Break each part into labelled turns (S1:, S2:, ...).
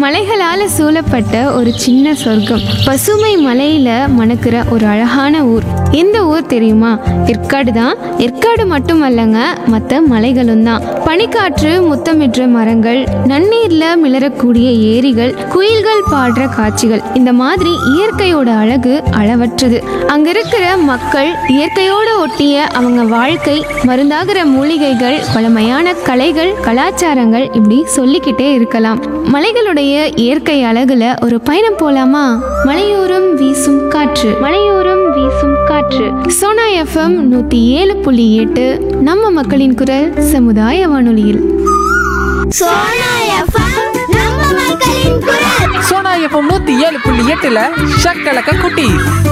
S1: மலைகளால சூழப்பட்ட ஒரு சின்ன சொர்க்கம் பசுமை மலையில மணக்கிற ஒரு அழகான ஊர் எந்த ஊர் தெரியுமா ஏற்காடு தான் ஏற்காடு மட்டுமல்லங்க மற்ற மலைகளும் தான் பனிக்காற்று முத்தமிடுற மரங்கள் நன்னீர்ல மிளறக்கூடிய ஏரிகள் குயில்கள் பாடுற காட்சிகள் இந்த மாதிரி இயற்கையோட அழகு அளவற்றது அங்க இருக்கிற மக்கள் இயற்கையோடு ஒட்டிய அவங்க வாழ்க்கை மருந்தாகிற மூலிகைகள் பழமையான கலைகள் கலாச்சாரங்கள் இப்படி சொல்லிக்கிட்டே இருக்கலாம் மலைகளுடைய இயற்கை அழகுல ஒரு பயணம் போலாமா மலையோரம் வீசும் காற்று மலையோரம் வீசும் காற்று சோனா எஃப்எம் நூத்தி ஏழு புள்ளி எட்டு நம்ம மக்களின் குரல் சமுதாய வானொலியில்
S2: சோனா எஃப்எம் நம்ம மக்களின் குரல்
S3: சோனா எஃப்எம் நூத்தி ஏழு புள்ளி எட்டுல ஷக்கலக்க குட்டி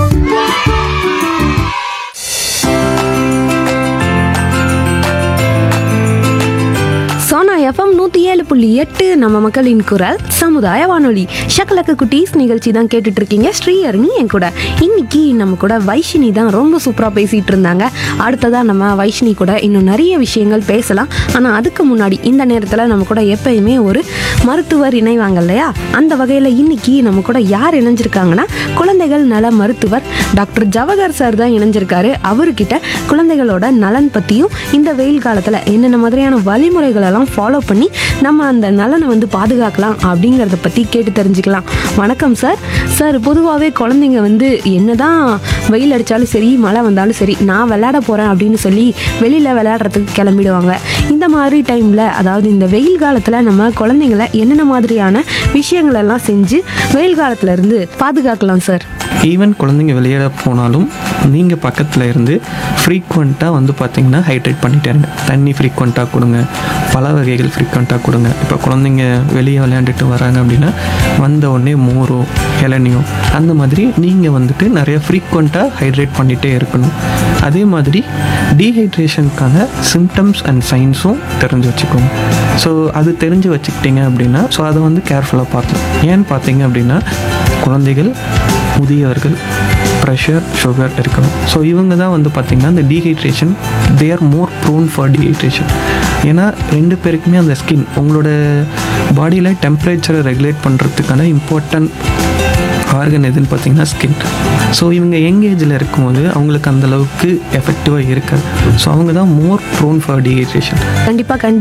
S4: சோனா எஃப்எம் நூற்றி ஏழு புள்ளி எட்டு நம்ம மக்களின் குரல் சமுதாய வானொலி ஷக்கலக்க குட்டீஸ் நிகழ்ச்சி தான் கேட்டுட்டு இருக்கீங்க ஸ்ரீஹரணி என் கூட இன்னைக்கு நம்ம கூட வைஷினி தான் ரொம்ப சூப்பராக பேசிட்டு இருந்தாங்க அடுத்ததாக நம்ம வைஷினி கூட இன்னும் நிறைய விஷயங்கள் பேசலாம் ஆனால் அதுக்கு முன்னாடி இந்த நேரத்தில் நம்ம கூட எப்பயுமே ஒரு மருத்துவர் இணைவாங்க இல்லையா அந்த வகையில் இன்னைக்கு நம்ம கூட யார் இணைஞ்சிருக்காங்கன்னா குழந்தைகள் நல மருத்துவர் டாக்டர் ஜவஹர் சார் தான் இணைஞ்சிருக்காரு அவர்கிட்ட குழந்தைகளோட நலன் பற்றியும் இந்த வெயில் காலத்தில் என்னென்ன மாதிரியான வழிமுறைகள் எல்லாம் ஃபாலோ பண்ணி நம்ம அந்த நலனை வந்து பாதுகாக்கலாம் அப்படிங்கிறத பற்றி கேட்டு தெரிஞ்சுக்கலாம் வணக்கம் சார் சார் பொதுவாகவே குழந்தைங்க வந்து என்னதான் வெயில் அடித்தாலும் சரி மழை வந்தாலும் சரி நான் விளையாட போகிறேன் அப்படின்னு சொல்லி வெளியில் விளையாடுறதுக்கு கிளம்பிடுவாங்க இந்த மாதிரி டைமில் அதாவது இந்த வெயில் காலத்தில் நம்ம குழந்தைங்கள என்னென்ன மாதிரியான விஷயங்கள் எல்லாம் செஞ்சு வெயில் காலத்துல இருந்து பாதுகாக்கலாம் சார்
S5: ஈவன் குழந்தைங்க வெளியே போனாலும் நீங்கள் பக்கத்தில் இருந்து ஃப்ரீக்வெண்ட்டாக வந்து பார்த்தீங்கன்னா ஹைட்ரேட் பண்ணிட்டே இருங்க தண்ணி ஃப்ரீக்வெண்ட்டாக கொடுங்க பல வகைகள் ஃப்ரீக்வெண்ட்டாக கொடுங்க இப்போ குழந்தைங்க வெளியே விளையாண்டுட்டு வராங்க அப்படின்னா வந்த உடனே மோரோ இளநியோ அந்த மாதிரி நீங்கள் வந்துட்டு நிறைய ஃப்ரீக்வெண்ட்டாக ஹைட்ரேட் பண்ணிகிட்டே இருக்கணும் அதே மாதிரி டீஹைட்ரேஷனுக்கான சிம்டம்ஸ் அண்ட் சைன்ஸும் தெரிஞ்சு வச்சுக்கோங்க ஸோ அது தெரிஞ்சு வச்சுக்கிட்டீங்க அப்படின்னா ஸோ அதை வந்து கேர்ஃபுல்லாக பார்க்கணும் ஏன்னு பார்த்தீங்க அப்படின்னா குழந்தைகள் முதியவர்கள் ப்ரெஷர் சுகர் இருக்கணும் ஸோ இவங்க தான் வந்து பார்த்திங்கன்னா இந்த dehydration they are more prone for dehydration ஏன்னா ரெண்டு பேருக்குமே அந்த ஸ்கின் உங்களோட பாடியில் டெம்பரேச்சரை ரெகுலேட் பண்ணுறதுக்கான இம்பார்ட்டன்ட் ஆர்கன் எதுன்னு பார்த்தீங்கன்னா ஸ்கின் ஸோ இவங்க யங் ஏஜில் இருக்கும்போது அவங்களுக்கு அந்த அளவுக்கு எஃபெக்டிவாக இருக்காது ஸோ அவங்க தான் மோர் ப்ரோன் ஃபார் டீஹைட்ரேஷன்
S4: கண்டிப்பாக கண்டி